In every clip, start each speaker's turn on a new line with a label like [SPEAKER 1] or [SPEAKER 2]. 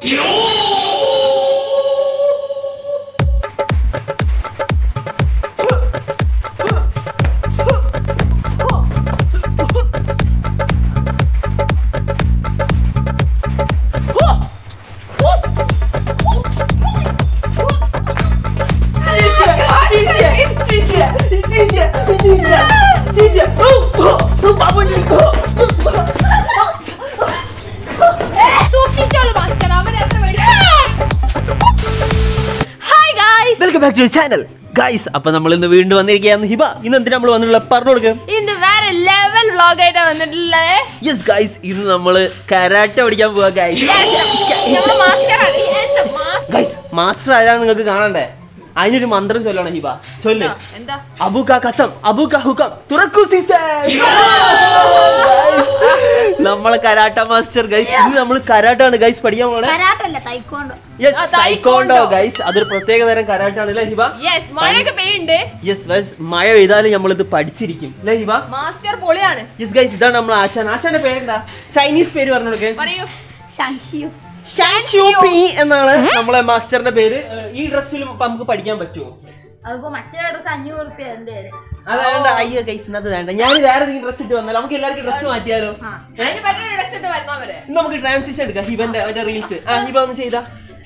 [SPEAKER 1] സൂക്ഷിച്ചോളൂ master അവൻ എത്ര hi guys
[SPEAKER 2] welcome back to channel guys അപ്പൊ നമ്മൾ ഇന്ന് വീണ്ടും വന്നിരിക്കുകയാണ് ഹിബ ഇന്ന് എന്തിനാ നമ്മൾ വന്നിട്ടുള്ള പറഞ്ഞു കൊടുക്കാം
[SPEAKER 1] ഇന്ന് വേറെ ലെവൽ വ്ലോഗ് ആയിട്ടാ വന്നിട്ടുള്ളത്
[SPEAKER 2] യെസ് ഗൈസ് ഇന്ന് നമ്മള് കരാട്ട പഠിക്കാൻ പോവാ ഗൈസ്
[SPEAKER 1] ഞമ്മ മാസ്റ്റർ ആണ് എന്താ മാസ്റ്റർ
[SPEAKER 2] ഗൈസ് മാസ്റ്റർ ആരാണ് നിങ്ങൾക്ക് കാണണ്ടേ അതിനൊരു മന്ത്രം ചൊല്ലണം ഹിബ ചൊല്ല്
[SPEAKER 1] എന്താ
[SPEAKER 2] അബുക കസം അബുക ഹുകം തുറക്കു സീസൺ നമ്മളെ കരാട്ട മാസ്റ്റർ ഗൈസ് ഇന്ന് നമ്മൾ കരാട്ടാണ് ഗൈസ് പഠിക്കാൻ പോണേ
[SPEAKER 3] കരാട്ടല്ല തൈക്കോണ്ടോ
[SPEAKER 2] യെസ്
[SPEAKER 1] ആ,
[SPEAKER 2] തൈക്കോണ്ടോ
[SPEAKER 1] taekwondo.
[SPEAKER 2] ഗൈസ് അതൊരു പ്രത്യേക തരം കരാട്ടാണ് അല്ലേ ഹിബ
[SPEAKER 1] യെസ് മഴയൊക്കെ പെയ്യുണ്ട്
[SPEAKER 2] യെസ് ഗൈസ് മഴ പെയ്താലും നമ്മളിത് പഠിച്ചിരിക്കും അല്ലേ ഹിബ
[SPEAKER 1] മാസ്റ്റർ പൊളിയാണ്
[SPEAKER 2] യെസ് ഗൈസ് ഇതാണ് നമ്മൾ ആശാൻ ആശാന്റെ പേരെന്താ ചൈനീസ് പേര് പറഞ്ഞു കൊടുക്കേ
[SPEAKER 1] പറയൂ
[SPEAKER 3] ഷാൻഷിയോ
[SPEAKER 2] ഷാൻഷൂപി എന്നാണ് നമ്മളെ മാസ്റ്ററിന്റെ പേര് ഏഹ്, ഈ ഡ്രസ്സിലും നമുക്ക് പഠിക്കാൻ പറ്റുമോ
[SPEAKER 3] അതിപ്പോ മറ്റേ ഡ്രസ് അഞ്ഞൂറ് റുപ്യ ഉണ്ട്
[SPEAKER 2] അത് വേണ്ട അയ്യോ ഗൈസ് അത് വേണ്ട ഞാൻ വേറെ ഏതെങ്കിലും ഡ്രസ് ഇട്ട് വന്നാലോ നമുക്ക് എല്ലാവർക്കും ഡ്രസ് മാറ്റിയാലോ
[SPEAKER 3] ആ.
[SPEAKER 2] ഏ?
[SPEAKER 1] അതിന് പറ്റുന്ന ഡ്രസ് ഇട്ട് വരണോ അവര്
[SPEAKER 2] ഇന്ന് നമുക്ക് ട്രാൻസിഷൻ എടുക്കാം ഹിബന്റെ അവന്റെ റീൽസ് ആ ഹിബ ഒന്ന് ചെയ്താ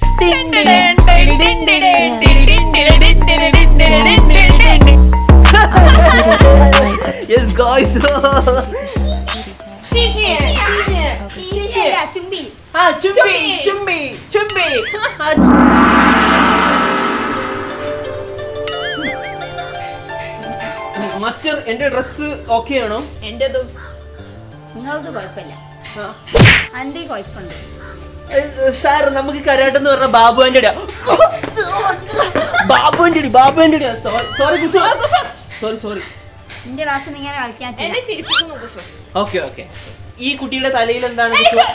[SPEAKER 2] യെസ് ഗോയ്സ്
[SPEAKER 3] ചുമ്പി
[SPEAKER 2] ആ ചുംബി ചുംബി ചുംബി ആ, ചു- മാസ്റ്റർ എന്റെ ഡ്രസ് ഓക്കെ ആണോ
[SPEAKER 1] എന്റേതും
[SPEAKER 3] നിങ്ങളത് കുഴപ്പമില്ല
[SPEAKER 2] ആ.
[SPEAKER 3] അന്റെ കുഴപ്പമുണ്ട്
[SPEAKER 2] സാർ നമുക്ക് കരാട്ടെന്ന് പറഞ്ഞ Babu Antony Babu Antony Babu Antony sorry sorry sorry
[SPEAKER 3] നിന്റെ ക്ലാസ് ഇങ്ങനെ കളിക്കാൻ
[SPEAKER 1] എന്നെ
[SPEAKER 3] പറ്റില്ല.
[SPEAKER 1] ചിരിപ്പിക്കുന്നു കുസു
[SPEAKER 2] ഓക്കെ ഓക്കെ ഈ കുട്ടിയുടെ തലയിൽ എന്താണ്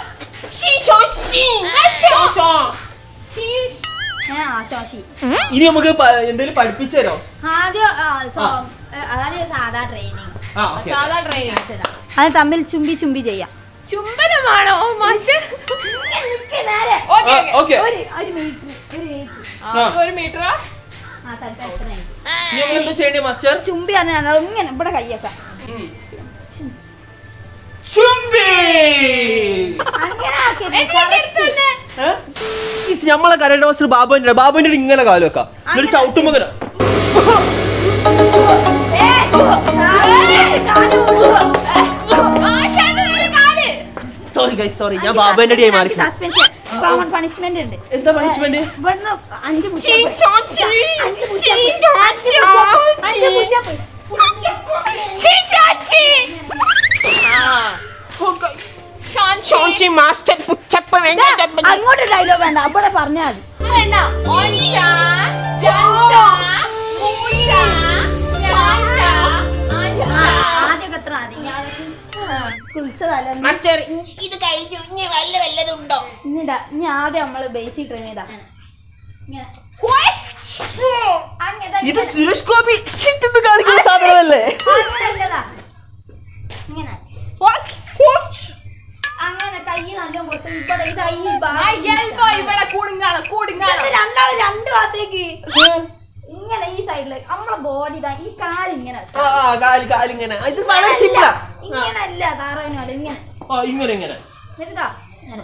[SPEAKER 3] ഞാൻ ആശോഷി
[SPEAKER 2] ഇനി നമുക്ക് പ- എന്തെങ്കിലും പഠിപ്പിച്ചു തരോ
[SPEAKER 3] ആദ്യം ആ, സോ-
[SPEAKER 2] ആ.
[SPEAKER 3] ഏ, ആദ്യം സാധാ ട്രെയിനിങ്
[SPEAKER 2] ആ ഓക്കെ
[SPEAKER 1] സാധാ ട്രെയിൻ
[SPEAKER 3] അത് തമ്മിൽ ചുമ്പി ചുമ്പി ചെയ്യാം
[SPEAKER 1] ചുംബനമാണോ മാസ്റ്റർ
[SPEAKER 3] നേരെ
[SPEAKER 1] ഓക്കെ
[SPEAKER 2] ഓക്കെ
[SPEAKER 3] ഒരു ഒരു മീറ്റർ ഒരു മീറ്റർ
[SPEAKER 2] ആ.
[SPEAKER 1] ഒരു മീറ്ററാ
[SPEAKER 3] ആ തൽക്കാലം ഇത്ര എനിക്ക്.
[SPEAKER 2] നിങ്ങൾ എന്താ ചെയ്യണ്ടേ മാസ്റ്റർ
[SPEAKER 3] ചുമ്പി ആണ് ഞങ്ങൾ ഇങ്ങനെ ഇവിടെ കയ്യൊക്കെ
[SPEAKER 2] ചുംബി
[SPEAKER 3] അങ്ങനെ ആക്കിയത്
[SPEAKER 1] എന്നെ എടുത്തു തന്നെ
[SPEAKER 2] ഈസ് നമ്മളെ കരാട്ടെ മാസ്റ്റർ ബാബു ആന്റണി ബാബു ആന്റണി ഇങ്ങനെ കാലം വെക്കാം എന്നിട്ട് ചവിട്ടുമ്പോ ഇങ്ങനെ സോറി ഗൈസ് സോറി ഞാൻ ബാബു ആന്റണി ആയി മാറി
[SPEAKER 3] സസ്പെൻഷൻ കോമൺ പണിഷ്മെന്റ് ഉണ്ട്
[SPEAKER 2] എന്താ പണിഷ്മെന്റ്
[SPEAKER 3] ഇവിടുന്ന് അഞ്ച് push up.
[SPEAKER 2] ചീ, ചോ, ചീ,
[SPEAKER 3] അഞ്ച് push
[SPEAKER 2] ചീ,
[SPEAKER 3] up.
[SPEAKER 2] ചോ,
[SPEAKER 3] അഞ്ച്
[SPEAKER 2] ചോ,
[SPEAKER 3] push up. അഞ്ച്
[SPEAKER 2] ചീ.
[SPEAKER 3] push up.
[SPEAKER 2] മാസ്റ്റർ പുച്ചപ്പ്
[SPEAKER 3] ദാ, അങ്ങോട്ട് ഡയലോഗ് വേണ്ട അവിടെ പറഞ്ഞാൽ മതി ആ, ആദ്യമൊക്കെ എത്ര മതി കുളിച്ചതല്ല
[SPEAKER 4] മാസ്റ്റർ ഇ- ഇത് കഴിഞ്ഞു ഇനി വല്ല വല്ലതുണ്ടോ
[SPEAKER 3] ഇനിടാ ഇനി ആദ്യം നമ്മള് ബേസിക് ട്രെയിൻ ചെയ്താ ഇങ്ങനെ അങ്ങനെ
[SPEAKER 2] ഇത് സുരേഷ് ഗോപി shit എന്ന് കാണിക്കുന്ന സാധനമല്ലേ
[SPEAKER 3] അങ്ങനെയല്ലടാ. ഇങ്ങനെ അങ്ങനെ കൈ നല്ല കൊടുത്ത് ഇവിടെ ഇത് ഈ ഭാഗം
[SPEAKER 1] ഇവിടെ കൂടുങ്ങാണ് കൂടുങ്ങാണ്
[SPEAKER 3] ഇത് രണ്ടാള് രണ്ട് ഭാഗത്തേക്ക് ഇങ്ങനെ ഈ സൈഡില് നമ്മളെ ബോഡി ഇതാ ഈ കാല് ഇങ്ങനെ
[SPEAKER 2] ആ ആ, കാല് കാലിങ്ങനെ ഇത് വളരെ സിമ്പിളാ
[SPEAKER 3] ഇങ്ങനെ അല്ല താറാവിനോല ഇങ്ങനെ
[SPEAKER 2] ആ ഇങ്ങനെ ഇങ്ങനെ
[SPEAKER 3] എന്നിട്ടാ ഇങ്ങനെ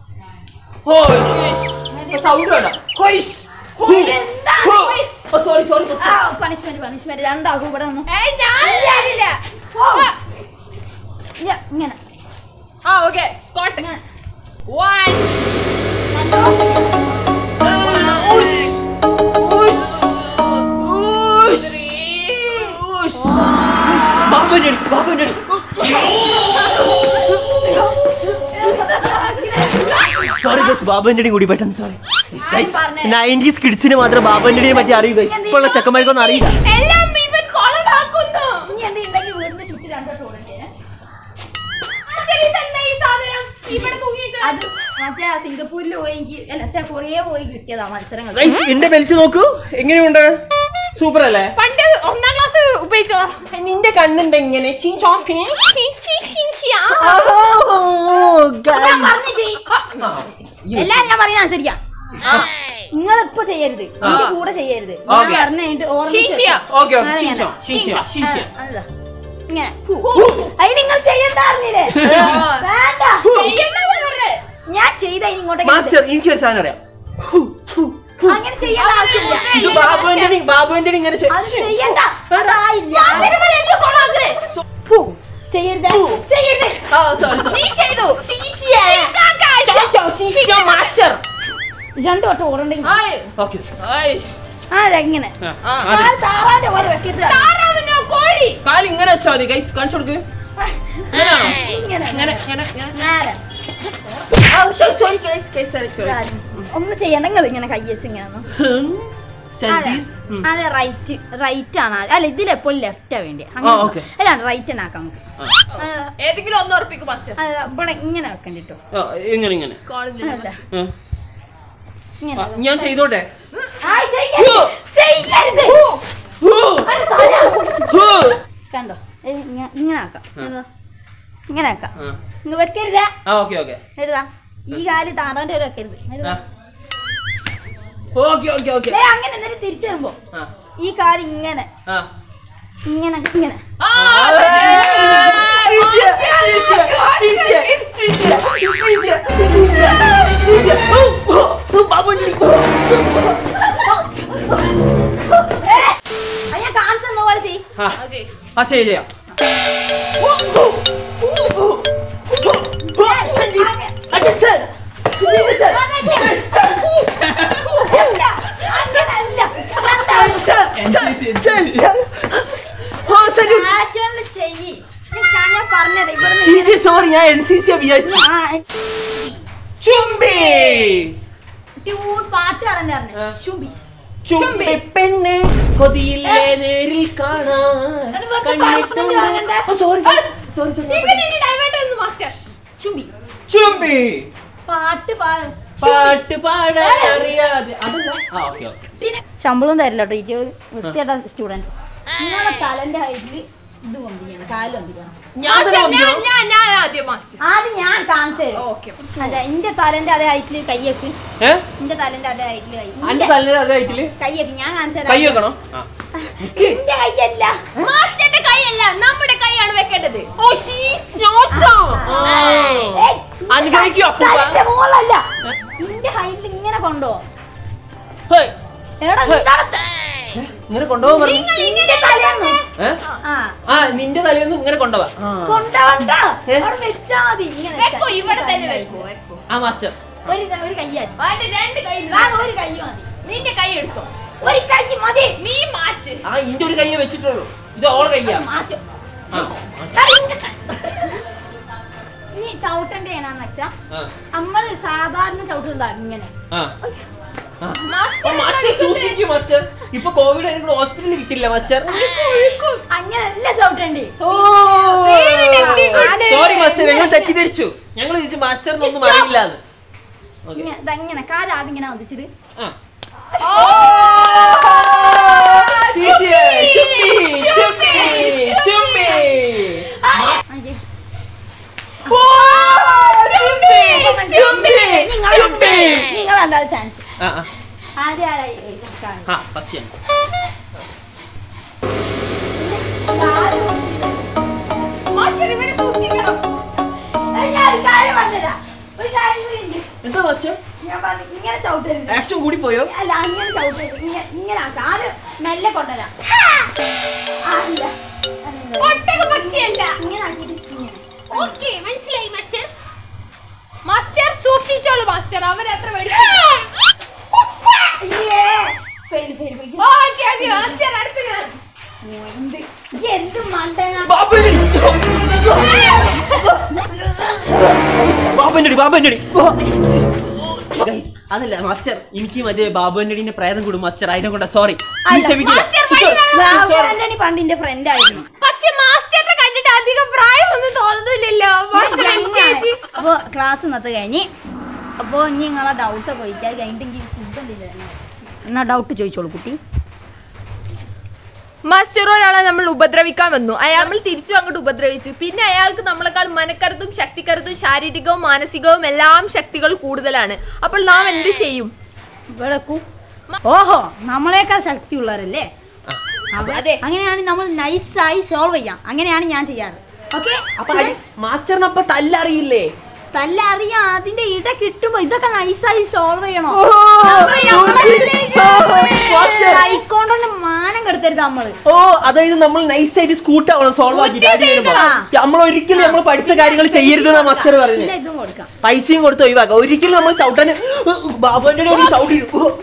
[SPEAKER 2] സൗണ്ട് വേണ്ട
[SPEAKER 3] എന്താ?
[SPEAKER 2] സോറി സോറി
[SPEAKER 3] ആ പണിഷ്മെന്റ് പണിഷ്മെന്റ് രണ്ടാക്കും ഇവിടെ ഒന്ന്
[SPEAKER 1] ഏയ് ഞാൻ ചെയ്യാനില്ല
[SPEAKER 3] ഇല്ല, ഇങ്ങനെ
[SPEAKER 1] ആ ഓക്കെ സ്കോട്ട്
[SPEAKER 3] ഇങ്ങനെ
[SPEAKER 1] വൺ
[SPEAKER 3] രണ്ടോ
[SPEAKER 2] ബാബുന്റെ അടി ബാബുന്റെ അടി സോറി ഗൈസ് ബാബുന്റെ അടി കൂടി പെട്ടെന്ന് സോറി
[SPEAKER 3] പറഞ്ഞേ.
[SPEAKER 2] നയൻറ്റീസ് കിഡ്സിന് മാത്രം ബാബുന്റെ അടിയെ പറ്റി അറിയൂ ഗൈസ് ഇപ്പോഴുള്ള ചെക്കന്മാർക്കൊന്നും അറിയില്ല
[SPEAKER 1] എല്ലാം ഇവൻ കൊളമാക്കുന്നു
[SPEAKER 3] ഇനി എന്ത് ഉണ്ടെങ്കിൽ വീടിന്റെ ചുറ്റും രണ്ടോട്ട് ഓടണ്ടേ
[SPEAKER 1] ശരി തന്നെ ഈ സാധനം ഇവിടെ തൂങ്ങിയിട്ട്
[SPEAKER 3] അത് മറ്റേ ആ സിംഗപ്പൂരിൽ പോയി എനിക്ക് അല്ല ചെ കൊറിയ പോയി കിട്ടിയതാ മത്സരങ്ങൾ
[SPEAKER 2] ഗൈസ് എന്റെ ബെൽറ്റ് നോക്കൂ എങ്ങനെയുണ്ട് സൂപ്പർ അല്ലേ
[SPEAKER 1] പണ്ട് ഒന്നാം ക്ലാസ് ഉപയോഗിച്ചതാ
[SPEAKER 2] നിന്റെ കണ്ണുണ്ട് എങ്ങനെ ചിൻ ചോപ്പി
[SPEAKER 1] ഛീ, ഛീ, ഛീ, ഛീ, ആ.
[SPEAKER 2] ഗൈസ്
[SPEAKER 3] പറഞ്ഞു ചെയ്
[SPEAKER 2] ആ
[SPEAKER 3] എല്ലാരും ഞാൻ പറയുന്ന ശരിയാ നിങ്ങൾ ഇപ്പൊ ചെയ്യരുത് എന്റെ കൂടെ ചെയ്യരുത് ഞാൻ
[SPEAKER 2] Okay.
[SPEAKER 3] പറഞ്ഞു കഴിഞ്ഞിട്ട് ഓർമ്മിച്ച്
[SPEAKER 1] ശീശിയ.
[SPEAKER 2] ഓക്കെ ഓക്കെ
[SPEAKER 3] അങ്ങനെ.
[SPEAKER 2] ശീശോ ശീശോ ശീശോ
[SPEAKER 3] ആ, അതാ. ഇങ്ങനെ ഫു. അത് നിങ്ങൾ ചെയ്യണ്ടായിരുന്നില്ലേ വേണ്ട
[SPEAKER 1] ചെയ്യണ്ടെന്ന് പറഞ്ഞേ.
[SPEAKER 3] ഞാൻ ചെയ്ത ഇനി ഇങ്ങോട്ടേക്ക്
[SPEAKER 2] മാസ്റ്റർ എനിക്കൊരു സാധനം അറിയാം ഹു, ഹു, ഹു.
[SPEAKER 3] അങ്ങനെ ചെയ്യേണ്ട ആവശ്യമില്ല
[SPEAKER 2] ഇത് ബാബുവിന്റെ ബാബുവിന്റെ ഇങ്ങനെ ചെ-
[SPEAKER 3] അത് ചെയ്യണ്ട അതായില്ല
[SPEAKER 1] മാസ്റ്റർ പോലെ എന്തോ കൊളാക്കണേ.
[SPEAKER 3] ഫു. ചെയ്യരുത് ചെയ്യരുത്
[SPEAKER 2] ആ സോറി
[SPEAKER 1] നീ
[SPEAKER 2] സോറി
[SPEAKER 1] ചെയ്തു കാക്ക,
[SPEAKER 2] ശീശോ ശീശോ മാസ്റ്റർ
[SPEAKER 3] രണ്ടു വട്ടം ഓടണ്ടെങ്കിൽ
[SPEAKER 1] ആയ്.
[SPEAKER 2] ഓക്കെ
[SPEAKER 1] ആയ്.
[SPEAKER 3] ആ അതെങ്ങനെ
[SPEAKER 2] ആ
[SPEAKER 3] കാൽ താറാന്റെ പോലെ വെക്കരുത്
[SPEAKER 1] താറാവിനോ കോഴി
[SPEAKER 2] കാല് ഇങ്ങനെ വെച്ചാൽ മതി ഗൈസ് കാണിച്ചു കൊടുക്ക് ഇങ്ങനെയാണോ
[SPEAKER 3] ഇങ്ങനെ
[SPEAKER 2] ഇങ്ങനെ ഇങ്ങനെ ഇങ്ങനെ
[SPEAKER 3] നേരെ
[SPEAKER 2] ആ, sorry, sorry, guys, guys, sorry, sorry.
[SPEAKER 3] ഒന്നും ചെയ്യണ്ട നിങ്ങൾ ഇങ്ങനെ കൈ വെച്ച് ഇങ്ങനെ ഒന്ന്.
[SPEAKER 2] Hmm. Stand
[SPEAKER 3] അതെ
[SPEAKER 2] this. Hmm.
[SPEAKER 3] അതെ റൈറ്റ് റൈറ്റ് ആണ് ആദ്യം. അല്ല ഇതിലെപ്പോഴും ലെഫ്റ്റാ വേണ്ടി
[SPEAKER 2] ആ, okay.
[SPEAKER 3] അല്ല റൈറ്റ് തന്നെ ആക്കാം നമുക്ക്
[SPEAKER 2] ആ.
[SPEAKER 3] ആ,
[SPEAKER 1] ഏതെങ്കിലും ഒന്ന് ഉറപ്പിക്കും മാസ്റ്റർ
[SPEAKER 3] അല്ല, ഇവിടെ ഇങ്ങനെ വെക്കണ്ടിട്ടോ
[SPEAKER 2] ആ, ഇങ്ങനെ ഇങ്ങനെ
[SPEAKER 1] കോളേജിൽ
[SPEAKER 3] അല്ല
[SPEAKER 2] ആ.
[SPEAKER 3] ഇങ്ങനെ
[SPEAKER 2] ആ, ഞാൻ ചെയ്തോട്ടെ
[SPEAKER 3] ആയ്, ചെയ്യരുത്. ചെയ്യരുത്
[SPEAKER 2] ഹൂ. ഹൂ.
[SPEAKER 3] കണ്ടോ ഏ, ഇങ്ങ- ഇങ്ങനെ ആക്കാം കണ്ടോ? ഇങ്ങനെ ആക്കാം
[SPEAKER 2] ആ.
[SPEAKER 3] ഇങ്ങ് വെക്കരുത്
[SPEAKER 2] ആ ഓക്കെ ഓക്കെ
[SPEAKER 3] എഴുതാ ഈ കാല് താറാന്റെ ഒരു വെക്കരുത് എഴുതാ.
[SPEAKER 2] ഓക്കെ ഓക്കെ ഓക്കെ
[SPEAKER 3] ദേ, അങ്ങനെ എന്നിട്ട് തിരിച്ചു വരുമ്പോ
[SPEAKER 2] ആ
[SPEAKER 3] ഈ കാല് ഇങ്ങനെ
[SPEAKER 2] ആ
[SPEAKER 3] ഇങ്ങനെ ഇങ്ങനെ
[SPEAKER 1] ആ,
[SPEAKER 2] ശീശ, ശീശ, ശീശ, ശീശ, ശീശ, ശീശ. ഓ, ഓ, ഓ, ബാബുജി.
[SPEAKER 3] അത് ഞാൻ കാണിച്ചു തന്ന പോലെ ചെയ്
[SPEAKER 2] ആ,
[SPEAKER 1] അതെ.
[SPEAKER 2] ആ ചെയ്യാം ചെയ്യാം Attention!
[SPEAKER 3] അങ്ങനല്ല പാറ്റേണിൽ ചെയ്യ് ഞാൻ ഞാൻ പറഞ്ഞത് ഇവിടെ
[SPEAKER 2] സോറി ഞാൻ എൻ സി സി വിചാരിച്ചു ചുംബി
[SPEAKER 3] ട്യൂൺ പാട്ട് കളഞ്ഞു
[SPEAKER 2] ആ.
[SPEAKER 3] ശുംബി
[SPEAKER 2] ചുംബി പെണ്ണെ കൊതിയില്ലേ നേരിൽ കാണാൻ
[SPEAKER 3] എടാ, വെറുതെ punishment വാങ്ങണ്ട.
[SPEAKER 2] സോറി സോറി സോറി
[SPEAKER 1] ഇവനെ ഇനി divert ചെയ്യുന്നു മാസ്റ്റർ
[SPEAKER 3] ശുംബി
[SPEAKER 2] ചുംബി
[SPEAKER 3] പാട്ട് പാടും
[SPEAKER 2] പാട്ട് പാടാൻ അറിയാതെ അതല്ല ആ ഓക്കെ ഓക്കെ
[SPEAKER 3] ശമ്പളം തരില്ല കേട്ടോ ടീച്ചർ വൃത്തിയായിട്ട സ്റ്റുഡൻസ് നിങ്ങളെ തലന്റെ ഹൈറ്റിൽ ഇത് കൊണ്ടിരിക്കണം കാല് കൊണ്ടിരിക്കണം
[SPEAKER 2] ഞാൻ തന്നെ
[SPEAKER 1] മാസ്റ്റർ, ഞാൻ
[SPEAKER 2] വന്നിക്കണോ?
[SPEAKER 1] ഞാൻ ഞാൻ ആദ്യം മാസ്റ്റർ
[SPEAKER 3] ആദ്യം ഞാൻ കാണിച്ചു തരും
[SPEAKER 1] ഓക്കെ
[SPEAKER 3] അതെ ഇന്റെ തലന്റെ അതേ ഹൈറ്റിൽ കയ്യൊക്കെ
[SPEAKER 2] ഏ
[SPEAKER 3] ഇന്റെ തലന്റെ അതേ ഹൈറ്റിൽ കൈ
[SPEAKER 2] അന്റെ
[SPEAKER 3] ഇന്റെ
[SPEAKER 2] തലേ അതായിട്ടില്
[SPEAKER 3] കയ്യൊക്കെ ഞാൻ കാണിച്ചു
[SPEAKER 2] കൈ
[SPEAKER 3] തരാം
[SPEAKER 2] വെക്കണോ ആ
[SPEAKER 3] ഇന്റെ കയ്യല്ല
[SPEAKER 1] മാസ്റ്ററുടെ കൈയല്ല നമ്മുടെ കൈയാണ് വെക്കേണ്ടത്
[SPEAKER 2] ഓ ശീശോശോ
[SPEAKER 3] ഏയ്,
[SPEAKER 2] അനുഗ്രഹിക്കൂ അപ്പൂപ്പ
[SPEAKER 3] തലന്റെ മുകളല്ല ഇന്റെ ഹൈറ്റിൽ ഇങ്ങനെ കൊണ്ടോ
[SPEAKER 2] ഹേയ്,
[SPEAKER 3] എടാ നിന്റെ
[SPEAKER 2] ഇങ്ങനെ കൊണ്ടുപോകാൻ പറഞ്ഞു
[SPEAKER 1] നിങ്ങൾ
[SPEAKER 3] ഇന്റെ
[SPEAKER 1] ഇങ്ങനെ
[SPEAKER 3] തലയൊന്നു
[SPEAKER 2] ഏ
[SPEAKER 3] ആ
[SPEAKER 2] ആ നിന്റെ തലേന്ന് ഇങ്ങനെ കൊണ്ടുപോവാ
[SPEAKER 3] കൊണ്ടോണ്ട
[SPEAKER 2] ഏ?
[SPEAKER 3] അവിടെ വെച്ചാ മതി ഇങ്ങനെ വെച്ചാ.
[SPEAKER 1] വെക്കോ ഇവിടെ തന്നെ വെക്കോ വെക്കോ
[SPEAKER 2] ആ മാസ്റ്റർ
[SPEAKER 3] ഒരു ക- ഒരു കയ്യാതി
[SPEAKER 1] അതിന്റെ രണ്ട് കൈ
[SPEAKER 3] വേറെ ഒരു കൈ മതി
[SPEAKER 1] നിന്റെ കൈ എടുത്തോ
[SPEAKER 3] ഒരു കൈ മതി
[SPEAKER 1] നീ മാറ്റ്
[SPEAKER 2] ആ ഇന്റെ ഒരു കയ്യേ വെച്ചിട്ടുള്ളൂ ഇത് ഓളെ കയ്യാ
[SPEAKER 3] മാറ്റും
[SPEAKER 2] ആ
[SPEAKER 3] നീ ചവിട്ടന്റെ ഏനാന്ന് വെച്ചാ
[SPEAKER 2] ആ
[SPEAKER 3] നമ്മള് സാധാരണ ചവിട്ടുള്ള ഇങ്ങനെ
[SPEAKER 2] ആ ആ.
[SPEAKER 1] മാസ്റ്റർ
[SPEAKER 2] ഓ, മാസ്റ്റർ സൂക്ഷിക്കൂ മാസ്റ്റർ ഇപ്പൊ കോവിഡ് ആയിട്ട് ഹോസ്പിറ്റലിൽ കിട്ടില്ല മാസ്റ്റർ
[SPEAKER 3] അങ്ങനല്ല ചവിട്ടണ്ടേ
[SPEAKER 2] ഓ സോറി മാസ്റ്റർ ഞങ്ങൾ തെറ്റിദ്ധരിച്ചു ഞങ്ങൾ ചോദിച്ചു മാസ്റ്ററിനൊന്നും അറിയില്ലാന്ന് ഓക്കെ
[SPEAKER 3] ഇങ്ങനെ ഇതങ്ങനെ കാലാദ്യം ഇങ്ങനെ വധിച്ചിട്ട്
[SPEAKER 2] ആ
[SPEAKER 1] ഓ
[SPEAKER 2] ശീശേ, ചുംബി, ചുംബി, ചുംബി. ഓ, ചുംബി, ചുംബി, ചുംബി.
[SPEAKER 3] നിങ്ങൾ രണ്ടാൾ ചാൻസ്
[SPEAKER 2] ആ, ആ,
[SPEAKER 3] ആദ്യം ആരായി കാണും.
[SPEAKER 2] ആ, first ഞാൻ.
[SPEAKER 1] മാസ്റ്റർ ഇവനെ സൂക്ഷിക്കണം
[SPEAKER 3] ഏയ്, ഞാൻ ഒരു കാര്യം പറഞ്ഞുതരാം. ഒരു കാര്യം കൂടി ഉണ്ട്.
[SPEAKER 2] എന്താ മാസ്റ്റർ
[SPEAKER 3] ഞാൻ പറഞ്ഞു ഇങ്ങനെ ചവിട്ടരുത്
[SPEAKER 2] ആക്ഷൻ കൂടി പോയോ
[SPEAKER 3] അല്ല അങ്ങനെ ചവിട്ടരുത് ഇങ്ങനെ ഇങ്ങനെ ആക്കാം ആദ്യം മെല്ലെ കൊണ്ടുവരാം ആ ഇല്ല അല്ല,
[SPEAKER 1] ഒട്ടക പക്ഷിയല്ല
[SPEAKER 3] ഇങ്ങനെ ആക്കിയിട്ട് ഇങ്ങനെ
[SPEAKER 1] ഓക്കെ മനസ്സിലായി മാസ്റ്റർ മാസ്റ്റർ സൂക്ഷിച്ചോളൂ മാസ്റ്റർ അവരത്ര
[SPEAKER 3] അയ്യേ fail fail fail
[SPEAKER 1] okay okay master അടുത്ത് ഞാൻ
[SPEAKER 3] എന്ത് ഈ എന്ത് മണ്ടനാ
[SPEAKER 2] ബാബുവിന്റെ അടി. ബാബുവിന്റെ അടി, ബാബുവിന്റെ അടി. Guys, അതല്ല മാസ്റ്റർ എനിക്ക് മറ്റേ ബാബുവിന്റെ അടിന്റെ പ്രേതം കൂടും മാസ്റ്റർ അതിനെ കൊണ്ടാ സോറി
[SPEAKER 3] അല്ല,
[SPEAKER 1] മാസ്റ്റർ വഴി
[SPEAKER 3] ബാബു ആന്റണി പണ്ടിന്റെ ഫ്രണ്ട് ആയിരുന്നു
[SPEAKER 1] പക്ഷെ മാസ്റ്ററിനെ കണ്ടിട്ട് അധികം പ്രായമൊന്നും തോന്നുന്നില്ലല്ലോ മാസ്റ്റർ LKG.
[SPEAKER 3] അപ്പോൾ ക്ലാസ് ഇന്നത്തെ കഴിഞ്ഞ് അപ്പോൾ ഇനി നിങ്ങളെ ഡൗട്ട്സ് ഒക്കെ ചോദിക്കാം അത് കഴിഞ്ഞിട്ട് എനിക്ക് ഫുഡ് എന്തെങ്കിലും എന്നാ ഡൗട്ട് ചോദിച്ചോളൂ കുട്ടി
[SPEAKER 1] മാസ്റ്റർ ഒരാളെ നമ്മൾ ഉപദ്രവിക്കാൻ വന്നു അയാൾ നമ്മൾ തിരിച്ചു അങ്ങോട്ട് ഉപദ്രവിച്ചു പിന്നെ അയാൾക്ക് നമ്മളെക്കാൾ മനക്കരുത്തും ശക്തിക്കരുത്തും ശാരീരികവും മാനസികവും എല്ലാം ശക്തികൾ കൂടുതലാണ് അപ്പോൾ നാം എന്ത് ചെയ്യും
[SPEAKER 3] വിളക്കൂ ഓഹോ നമ്മളെക്കാൾ ശക്തിയുള്ളവരല്ലേ അവ-
[SPEAKER 1] അതെ.
[SPEAKER 3] അങ്ങനെയാണ് നമ്മൾ നൈസായി സോൾവ് ചെയ്യാം അങ്ങനെയാണ് ഞാൻ ചെയ്യാറ് ഓക്കെ
[SPEAKER 2] അപ്പൊ മാസ്റ്ററിന് അപ്പൊ തല്ലറിയില്ലേ
[SPEAKER 3] തല്ലറിയാം അതിന്റെ ഇട കിട്ടുമ്പോ ഇതൊക്കെ നൈസായി സോൾവ് ചെയ്യണോ കൈക്കൊണ്ടൊന്ന് മാനം കെടുത്തരുത് നമ്മള്
[SPEAKER 2] ഓ അതായത് നമ്മൾ നൈസായിട്ട് സ്കൂട്ട് ആവണം സോൾവ് ആക്കിയിട്ട് അടി വരുമ്പോ
[SPEAKER 3] ആ.
[SPEAKER 2] നമ്മൾ ഒരിക്കലും നമ്മൾ പഠിച്ച കാര്യങ്ങൾ ചെയ്യരുതെന്നാ മാസ്റ്റർ
[SPEAKER 3] പിന്നെ
[SPEAKER 2] പറയുന്നത്
[SPEAKER 3] ഇതും കൊടുക്കാം
[SPEAKER 2] പൈസയും കൊടുത്ത് ഒഴിവാക്കാം ഒരിക്കലും നമ്മൾ ചവിട്ടാന് ബാബുവിന്റെ ഒരു ചവിട്ടി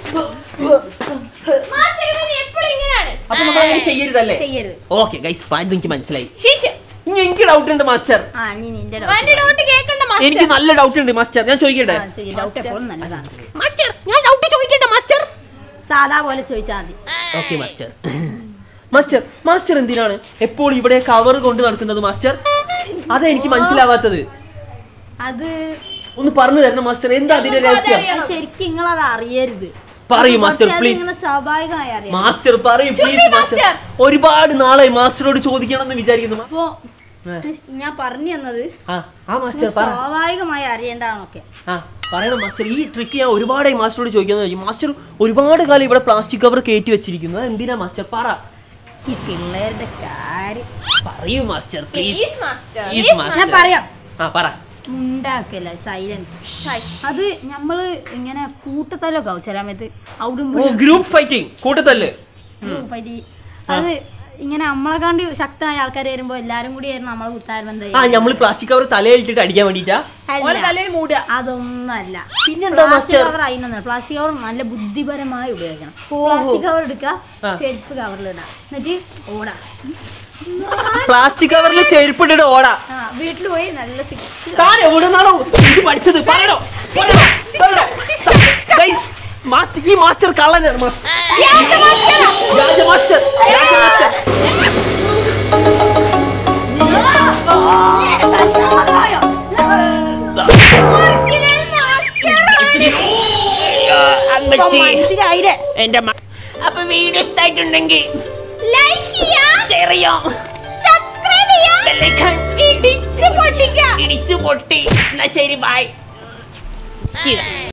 [SPEAKER 1] എപ്പോഴും ഇങ്ങനെയാണ്
[SPEAKER 2] അപ്പൊ നമ്മൾ അങ്ങനെ ചെയ്യരുതല്ലേ
[SPEAKER 3] ചെയ്യരുത്
[SPEAKER 2] ഓക്കെ ഗൈസ് പാൻറ് എനിക്ക് മനസ്സിലായി
[SPEAKER 1] ശീശ്
[SPEAKER 2] ഇനി എനിക്ക് ഡൗട്ട് ഉണ്ട് മാസ്റ്റർ
[SPEAKER 3] ആ ഇനി നിന്റെ
[SPEAKER 1] അവന്റെ ഡൗട്ട് കേൾക്കണ്ട
[SPEAKER 2] എനിക്ക്
[SPEAKER 1] മാസ്റ്റർ
[SPEAKER 2] നല്ല ഡൗട്ട് ഉണ്ട് മാസ്റ്റർ ഞാൻ ചോദിക്കട്ടെ
[SPEAKER 3] ഡൗട്ട് എപ്പോഴും നല്ലതാണ്
[SPEAKER 1] മാസ്റ്റർ ഞാൻ ഡൗട്ട് ചോദിക്കട്ടെ മാസ്റ്റർ
[SPEAKER 3] സാധാ പോലെ ചോദിച്ചാൽ മതി
[SPEAKER 2] ഓക്കെ മാസ്റ്റർ മാസ്റ്റർ മാസ്റ്റർ എന്തിനാണ് എപ്പോൾ ഇവിടെ കവർ കൊണ്ട് നടക്കുന്നത് മാസ്റ്റർ അതാ എനിക്ക് മനസ്സിലാവാത്തത്
[SPEAKER 3] അത്
[SPEAKER 2] ഒന്ന് പറഞ്ഞു തരണം മാസ്റ്റർ എന്താ അതിന്റെ രഹസ്യം
[SPEAKER 3] അത് ശരിക്കും നിങ്ങളത് അറിയരുത്
[SPEAKER 2] പറയൂ
[SPEAKER 3] അത്
[SPEAKER 2] മാസ്റ്റർ,
[SPEAKER 3] കുറച്ച്
[SPEAKER 2] please.
[SPEAKER 3] നിങ്ങള് സ്വാഭാവികമായി അറിയാം
[SPEAKER 2] മാസ്റ്റർ പറയൂ പ്ലീസ് മാസ്റ്റർ
[SPEAKER 1] മാസ്റ്റർ.
[SPEAKER 2] ഒരുപാട് നാളായി മാസ്റ്ററോട് ചോദിക്കണം എന്ന് വിചാരിക്കുന്നു മാ-
[SPEAKER 3] അപ്പോ
[SPEAKER 2] ഏ.
[SPEAKER 3] ഞാൻ പറഞ്ഞു തന്നത്
[SPEAKER 2] ആ ആ മാസ്റ്റർ പറ
[SPEAKER 3] സ്വാഭാവികമായി അറിയേണ്ടതാണൊക്കെ
[SPEAKER 2] ആ പറയണം മാസ്റ്റർ ഈ ട്രിക്ക് ഞാൻ ഒരുപാടായി മാസ്റ്ററോട് ചോദിക്കുന്നത് മാസ്റ്റർ ഒരുപാട് കാലം ഇവിടെ പ്ലാസ്റ്റിക് കവർ കയറ്റി വെച്ചിരിക്കുന്നു അത് എന്തിനാ മാസ്റ്റർ പറ
[SPEAKER 3] ഈ പിള്ളേരുടെ കാര്യം
[SPEAKER 2] പറയൂ master please
[SPEAKER 1] please master
[SPEAKER 2] please
[SPEAKER 3] ഞാൻ
[SPEAKER 2] മാസ്റ്റർ
[SPEAKER 3] പറയാം
[SPEAKER 2] ആ പറ
[SPEAKER 3] ഉണ്ടാക്കല്ല സൈലൻസ് അത് നമ്മള് ഇങ്ങനെ കൂട്ടത്തലൊക്കെ ആവും ചില സമയത്ത് അവിടെ
[SPEAKER 2] ഓ ഗ്രൂപ്പ് ഫൈറ്റിംഗ് കൂട്ടത്തല്ല്
[SPEAKER 3] പറ്റി അത് ഇങ്ങനെ നമ്മളെ കണ്ടി ശക്തമായ ആൾക്കാർ വരുമ്പോ എല്ലാരും കൂടി ആയിരുന്നു നമ്മളെ കുത്താരം
[SPEAKER 2] ആ നമ്മൾ പ്ലാസ്റ്റിക് കവർ തലയിലിട്ടിട്ട് അടിക്കാൻ വേണ്ടിട്ടാ
[SPEAKER 1] ഓലെ തലയിൽ മൂടുക
[SPEAKER 3] അതൊന്നല്ല
[SPEAKER 2] പിന്നെന്താ
[SPEAKER 3] പ്ലാസ്റ്റിക്
[SPEAKER 2] മാസ്റ്റർ
[SPEAKER 3] കവർ അതിനൊന്നും പ്ലാസ്റ്റിക് കവർ നല്ല ബുദ്ധിപരമായി ഉപയോഗിക്കണം പ്ലാസ്റ്റിക് കവർ എടുക്കുക
[SPEAKER 2] ആ.
[SPEAKER 3] ചെരുപ്പ് കവറിലിടാം എന്നിട്ട് ഓടാ
[SPEAKER 2] പ്ലാസ്റ്റിക് കവറിൽ ചെരുപ്പിട്ടിട്ട് ഓടാ
[SPEAKER 3] ആ വീട്ടിൽ പോയി നല്ല സിക്സ്
[SPEAKER 2] താൻ എവിടുന്നാണോ ഇത് പഠിച്ചത് പറയണോ പറയണോ? പറയണോ? Guys, മാസ്റ്റർ ഈ മാസ്റ്റർ കള്ളനാണ് മാസ്റ്റർ വ്യാജ മാസ്റ്റർ വ്യാജ മാസ്റ്റർ
[SPEAKER 3] മനസ്സിലായില്ലേ
[SPEAKER 2] എന്റെ
[SPEAKER 4] അപ്പൊ വീഡിയോ ഇഷ്ടമായിട്ടുണ്ടെങ്കിൽ
[SPEAKER 1] ലൈക്ക് ചെയ്യാ
[SPEAKER 4] ഷെയർ ചെയ്യാം
[SPEAKER 1] സബ്സ്ക്രൈബ് ചെയ്യാ
[SPEAKER 4] ബെല്ലൈക്കൺ
[SPEAKER 1] ഇടിച്ച് പൊട്ടിക്കാം
[SPEAKER 4] ഇടിച്ചു പൊട്ടി എന്നാ ശരി ബൈ